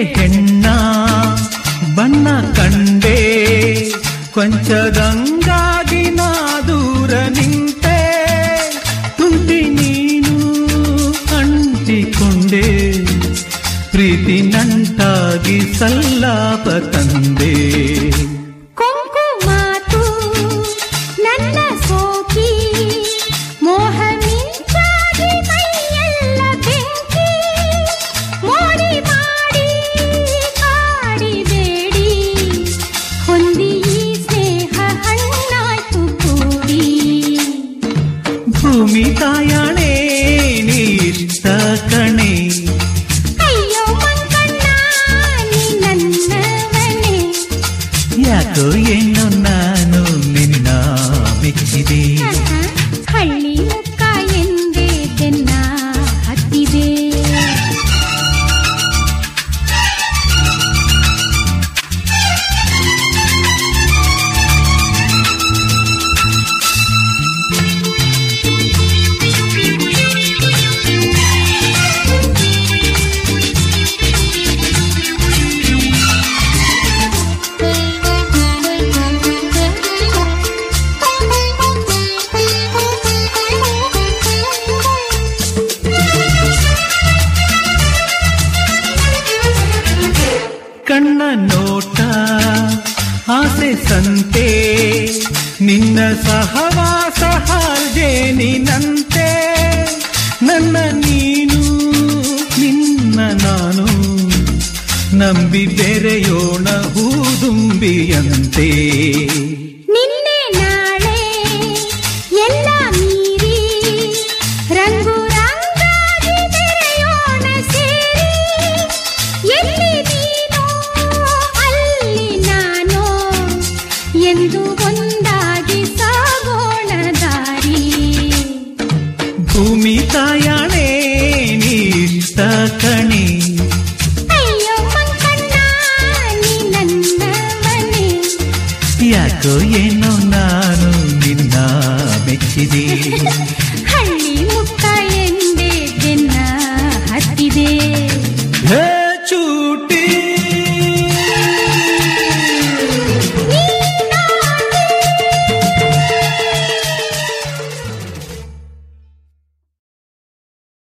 ಹೆಣ್ಣ ಬಣ್ಣ ಕಂಡೆ ಕೊಂಚದಂಗಾಗಿ ನಾ ದೂರ ನಿಂತೆ ತುಂಟಿ ನೀನು ಅಂಟಿಕೊಂಡೆ ಪ್ರೀತಿ ನಂಟಾಗಿ ಸಲ್ಲಾಪ ತಂದೆ ಕೊಂಕು ಮಾತು ನನ್ನ ಸೋಕಿ ಮೋಹ ಮಿಂಚಾಗಿ ಮೈಯೆಲ್ಲ ಬೆಂಕಿ ಮೋಡಿ ಮಾಡಿ ಕಾಡಿಬೇಡಿ ಹೊಂದಿ ಈ ಸ್ನೇಹ ಹಣ್ಣಾಯ್ತು ಕೂಡಿ ಭೂಮಿ ತಾಯಾಣೆ ನೀ ಇಷ್ಟ ಕಣೆ ಅಯ್ಯೋ ಮಂಕಣ್ಣ ನೀ ನನ್ನವನೇ ಯಾಕೋ ಏನು ನಾನು ನಿನ್ನ ಮೆಚ್ಚಿದೆ ಹಳ್ಳಿ ಮುಕ್ಕ ಎಂದೇ ಬೆನ್ನ ಹತ್ತಿದೆ ಕಣ್ಣ ನೋಟ ಆಸೆ ಸಂತೆ ನಿನ್ನ ಸಹವಾಸ ಹಾಲ್ಜೇನಿನಂತೆ ನನ್ನ ನೀನು ನಿನ್ನ ನಾನು ನಂಬಿ ಬೆರೆಯೋಣ ಹೂದುಂಬಿಯಂತೆ ನಿನ್ನೆ ನಾಳೆ ಎಲ್ಲ ಮೀರಿ ರಂಗು ರಂಗಾಗಿ ಬೆರೆಯೋಣ ಸೇರಿ ಎಲ್ಲಿ ನೀನು ಅಲ್ಲಿ ನಾನು ಎಂದು ಒಂದಾಗಿ ಸಾಗೋಣ ದಾರಿ ಭೂಮಿ ತಾಯಾಣೆ ನೀ ಇಷ್ಟ ಕಣೆ ಅಯ್ಯೋ ಮಂಕಣ್ಣ ನೀ ನನ್ನವನೇ ಯಾಕೋ ಏನೋ ನಾನು ನಿನ್ನ ಮೆಚ್ಚಿದೆ